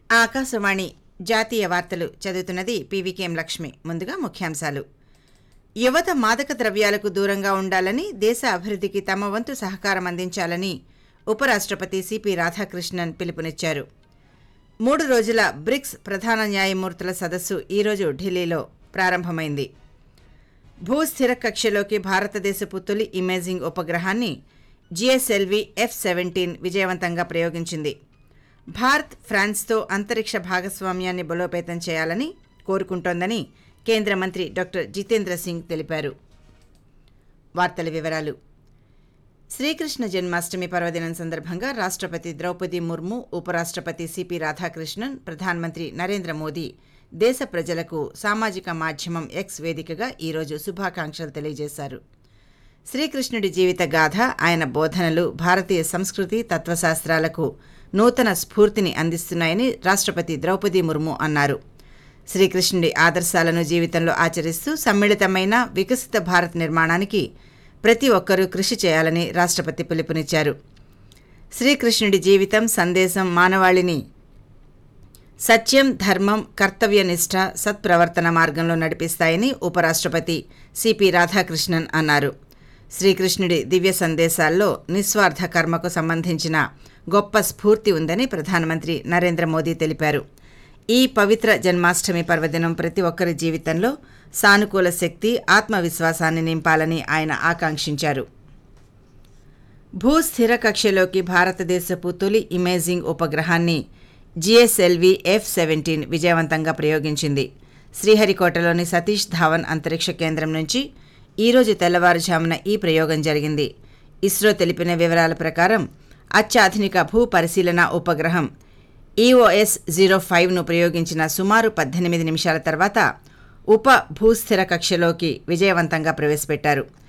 ఆకాశవాణి జాతీయ వార్తలు చదువుతున్నది పీవీకేఎం లక్ష్మి ముందుగా ముఖ్యాంశాలు యువత మాదక ద్రవ్యాలకు దూరంగా ఉండాలని దేశ అభివృద్ధికి తమ వంతు సహకారం అందించాలని ఉపరాష్ట్రపతి సిపి రాధాకృష్ణన్ పిలుపునిచ్చారు మూడు రోజుల బ్రిక్స్ ప్రధాన న్యాయమూర్తుల సదస్సు ఈరోజు ఢిల్లీలో ప్రారంభమైంది భూస్థిర కక్షలోకి భారతదేశపు తొలి ఇమేజింగ్ ఉపగ్రహాన్ని జిఎస్ఎల్వి ఎఫ్ సెవెంటీన్ విజయవంతంగా ప్రయోగించింది భారత్ ఫ్రాన్స్తో అంతరిక్ష భాగస్వామ్యాన్ని బలోపేతం చేయాలని కోరుకుంటోందని కేంద్ర మంత్రి డాక్టర్ జితేంద్ర సింగ్ తెలిపారు వార్తల వివరాలు శ్రీకృష్ణ జన్మాష్టమి పర్వదినం సందర్భంగా రాష్ట్రపతి ద్రౌపది ముర్ము ఉపరాష్ట్రపతి సిపి రాధాకృష్ణన్ ప్రధానమంత్రి నరేంద్ర మోదీ దేశ ప్రజలకు సామాజిక మాధ్యమం ఎక్స్ వేదికగా ఈరోజు శుభాకాంక్షలు తెలియజేశారు శ్రీకృష్ణుడి జీవిత గాథ ఆయన బోధనలు భారతీయ సంస్కృతి తత్వశాస్త్రాలకు నూతన స్ఫూర్తిని అందిస్తున్నాయని రాష్ట్రపతి ద్రౌపది ముర్ము అన్నారు శ్రీకృష్ణుడి ఆదర్శాలను జీవితంలో ఆచరిస్తూ సమ్మిళితమైన వికసిత భారత్ నిర్మాణానికి ప్రతి ఒక్కరూ కృషి చేయాలని రాష్ట్రపతి పిలుపునిచ్చారు శ్రీకృష్ణుడి జీవితం సందేశం మానవాళిని సత్యం ధర్మం కర్తవ్యనిష్ట సత్ప్రవర్తన మార్గంలో నడిపిస్తాయని ఉపరాష్ట్రపతి సిపి రాధాకృష్ణన్ అన్నారు శ్రీకృష్ణుడి దివ్య సందేశాల్లో నిస్వార్థ కర్మకు సంబంధించిన గొప్ప స్ఫూర్తి ఉందని ప్రధానమంత్రి నరేంద్ర మోదీ తెలిపారు ఈ పవిత్ర జన్మాష్టమి పర్వదినం ప్రతి ఒక్కరి జీవితంలో సానుకూల శక్తి ఆత్మవిశ్వాసాన్ని నింపాలని ఆయన ఆకాంక్షించారు భూస్థిర కక్షలోకి భారతదేశపు తొలి ఇమేజింగ్ ఉపగ్రహాన్ని జిఎస్ఎల్వి ఎఫ్ సెవెంటీన్ విజయవంతంగా ప్రయోగించింది శ్రీహరికోటలోని సతీష్ ధావన్ అంతరిక్ష కేంద్రం నుంచి ఈరోజు తెల్లవారుజామున ఈ ప్రయోగం జరిగింది ఇస్రో తెలిపిన వివరాల ప్రకారం అత్యాధునిక భూ పరిశీలన ఉపగ్రహం ఈఓఎస్ జీరో ఫైవ్ను ప్రయోగించిన సుమారు పద్దెనిమిది నిమిషాల తర్వాత ఉప భూస్థిర కక్షలోకి విజయవంతంగా ప్రవేశపెట్టారు